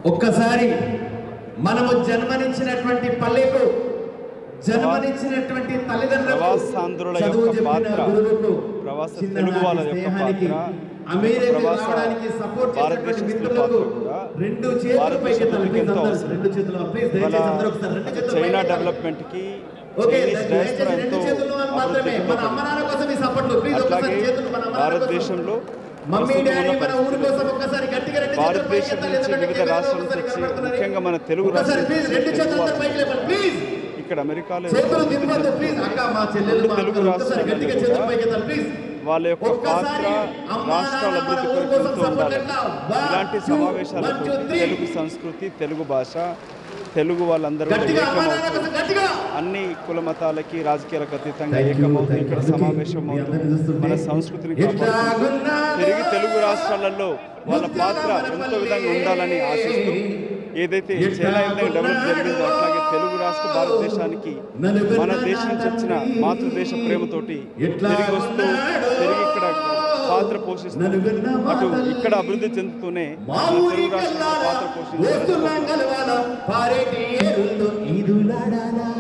ఒక్కసారి మనము జన్మనిచ్చినటువంటి పల్లెకు జన్మనిచ్చినటువంటి తల్లిదండ్రులకు ప్రవాసాంధ్రుల చదువు యొక్క చెప్పిన పాత్ర, గురువుకు ప్రవాస చిన్ననాటి తెలుగు వాళ్ళ యొక్క స్నేహానికి, పాత్ర, అమెరికా ప్రవాస రావడానికి సపోర్ట్ భారతదేశ చేసినటువంటి స్త్రీ మిత్రులకు పాత్ర కూడా రెండు చేతులు భారతదేశ పైకి ఎత్తాలి. అభివృద్ధికి Please ఎంతో అందరూ అవసరం. రెండు చేతులు ప్లీజ్ ఇవాళ దయచేసి అందరూ ఒకసారి రెండు చేతులు చైనా పైకి ఎత్తాలి. డెవలప్మెంట్కి ఓకే చైనీస్ దయచేసి డయాస్పొరా రెండు ఎంతో చేతులు అని మాత్రమే అభివృద్ధికి మన అమ్మ నాన్న కోసం ఈ సపోర్ట్లు ప్లీజ్ అట్లాగే ఒకసారి చేతులు మన అమ్మ నాన్న కోసం. భారతదేశంలో మమ్మీ ప్రస్తుతం డాడీ ఉన్న మన ఊరి పరిస్థితులు కోసం ఒక్కసారి గట్టిగా రెండు చేతులు పైకి భారతదేశం ఎత్తాలి. నుంచి ఎందుకంటే వివిధ కెమెరా రాష్ట్రాల నుంచి ఒకసారి వచ్చి కనబడుతున్నది. ముఖ్యంగా మన తెలుగు ఒక్కసారి రాష్ట్రాల ప్లీజ్ నుంచి రెండు తెలుగు చేతులు వాళ్ళు పైకి లేపండి ప్లీజ్ ఇక్కడ అమెరికాలో చేతులు దింపొద్దు ప్లీజ్ అక్క మా చెల్లెలు మా తెలుగు అక్కలు ఒక్కసారి రాష్ట్రాలలో గట్టిగా కూడా చేతులు పైకి ఎత్తాలి ప్లీజ్ వాళ్ళ యొక్క పాత్ర రాష్ట్రాల అభివృద్ధి కొరకు ఎంతో ఉండాలి ఇలాంటి సమావేశాలకు తెలుగు సంస్కృతి తెలుగు భాష తెలుగు వాళ్ళందరూ కూడా గట్టిగా అమ్మా నాన్న ఏకమవుతూ కోసం గట్టిగా అన్ని కుల మతాలకి రాజకీయాలకు అతీతంగా Thank you, ఏకమవుతూ thank you. ఇక్కడ Okay. సమావేశం మీ అవుతూ అందరిని చూస్తుంటే మన సంస్కృతిని కాపాడుతూ ఎట్లాగున్నారో తిరిగి తెలుగు రాష్ట్రాలలో వాళ్ళ పాత్ర ఎంతో విధంగా ఉండాలని ఆశిస్తూ ఏదైతే చైనా ఏ విధంగా డెవలప్ జరిగిందో అట్లాగే తెలుగు రాష్ట్ర భారతదేశానికి మన దేశం నుంచి వచ్చిన మాతృదేశ ప్రేమతోటి తిరిగి వస్తూ తిరిగి ఇక్కడ పాత్ర పోషిస్తూ అటు ఇక్కడ అభివృద్ధి చెందుతూనే మా మన ఊరి తెలుగు రాష్ట్రంలో పాత్ర కల్లారా పోషిస్తూ వస్తున్నాం గలవాల పారేటి ఏరుల్లో ఈదులాడాలా